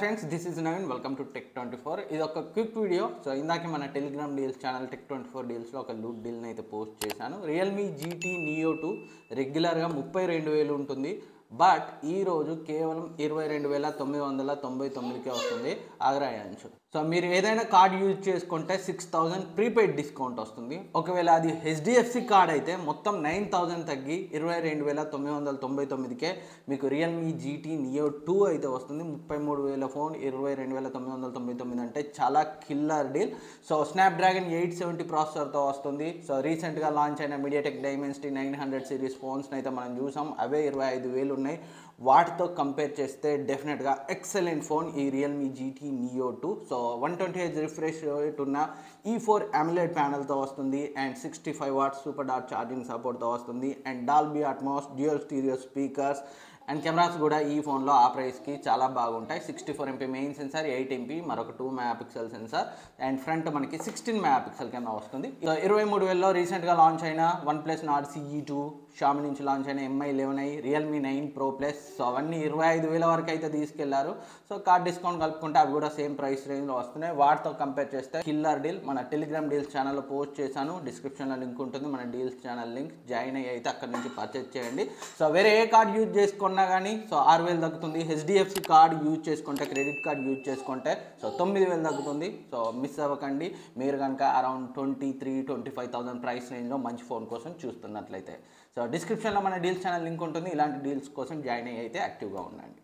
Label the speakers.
Speaker 1: friends this is Naveen welcome to tech twenty four ఇది ఒక quick video so ఇందాక మన Telegram deals channel tech twenty four డీల్స్లో ఒక లూట్ డీల్ని అయితే పోస్ట్ చేశాను రియల్మీ జీటీ నియో టూ రెగ్యులర్గా ముప్పై రెండు వేలు ఉంటుంది బట్ ఈ రోజు కేవలం ఇరవై రెండు వేల తొమ్మిది వందల తొంభై తొమ్మిదికే వస్తుంది ఆగ్రాయాంచు సో మీరు ఏదైనా కార్డ్ యూజ్ చేసుకుంటే సిక్స్ థౌజండ్ ప్రీపెయిడ్ డిస్కౌంట్ వస్తుంది ఒకవేళ అది హెచ్డిఎఫ్సి కార్డ్ అయితే మొత్తం నైన్ థౌజండ్ తగ్గి ఇరవై రెండు వేల తొమ్మిది వందల తొంభై తొమ్మిదికే మీకు రియల్మీ జీటీ నియో టూ అయితే వస్తుంది ముప్పై మూడు వేల ఫోన్ ఇరవై రెండు వేల తొమ్మిది వందల తొంభై తొమ్మిది అంటే చాలా killer deal so Snapdragon eight seventy ప్రాసెసర్తో వస్తుంది సో రీసెంట్గా లాంచ్ అయిన MediaTek Dimensity nine hundred series ఫోన్స్ని అయితే మనం చూసాం అవే ఇరవై ఐదు వేలు ఉన్నాయి వాటితో కంపేర్ చేస్తే డెఫినెట్గా ఎక్సలెంట్ ఫోన్ ఈ realme GT Neo two so one twenty H refresh rate ఉన్న ఈ ఫోర్ అమ్యులేట్ ప్యానల్తో వస్తుంది and sixty five watts super డాట్ ఛార్జింగ్ సపోర్ట్తో వస్తుంది and Dolby Atmos dual stereo speakers and cameras కూడా ఈ ఫోన్లో ఆ ప్రైస్కి చాలా బాగుంటాయి sixty four MP main sensor eight MP మరొక two megapixel sensor and front మనకి సిక్స్టీన్ మెగా పిక్సెల్ కెమెరా వస్తుంది ఇక ఇరవై మూడు వేలలో రీసెంట్గా లాంచ్ అయిన one plus Nord CE two Xiaomi నుంచి లాంచ్ అయిన Mi eleven i Realme nine pro plus so అవన్నీ ఇరవై ఐదు వేల వరకు అయితే తీసుకెళ్లారు సో కార్డ్ డిస్కౌంట్ కలుపుకుంటే అవి కూడా సేమ్ ప్రైస్ రేంజ్లో వస్తున్నాయి వాటితో కంపేర్ చేస్తే కిల్లర్ డీల్ మన టెలిగ్రామ్ డీల్స్ ఛానల్లో పోస్ట్ చేశాను డిస్క్రిప్షన్లో లింక్ ఉంటుంది మన డీల్స్ ఛానల్ లింక్ జాయిన్ అయ్యి అయితే అక్కడ నుంచి పర్చేజ్ చేయండి సో వేరే ఏ కార్డ్ యూజ్ చేసుకున్నా కానీ సో ఆరు వేలు తగ్గుతుంది హెచ్డిఎఫ్సి కార్డ్ యూజ్ చేసుకుంటే క్రెడిట్ కార్డ్ యూజ్ చేసుకుంటే సో తొమ్మిది వేలు తగ్గుతుంది సో మిస్ అవ్వకండి మీరు కనుక around twenty three twenty five thousand price రేంజ్లో మంచి ఫోన్ కోసం చూస్తున్నట్లయితే సో డిస్క్రిప్షన్లో మన డీల్స్ ఛానల్ లింక్ ఉంటుంది ఇలాంటి డీల్స్ కోసం జాయిన్ అయ్యి అయితే యాక్టివ్గా ఉండండి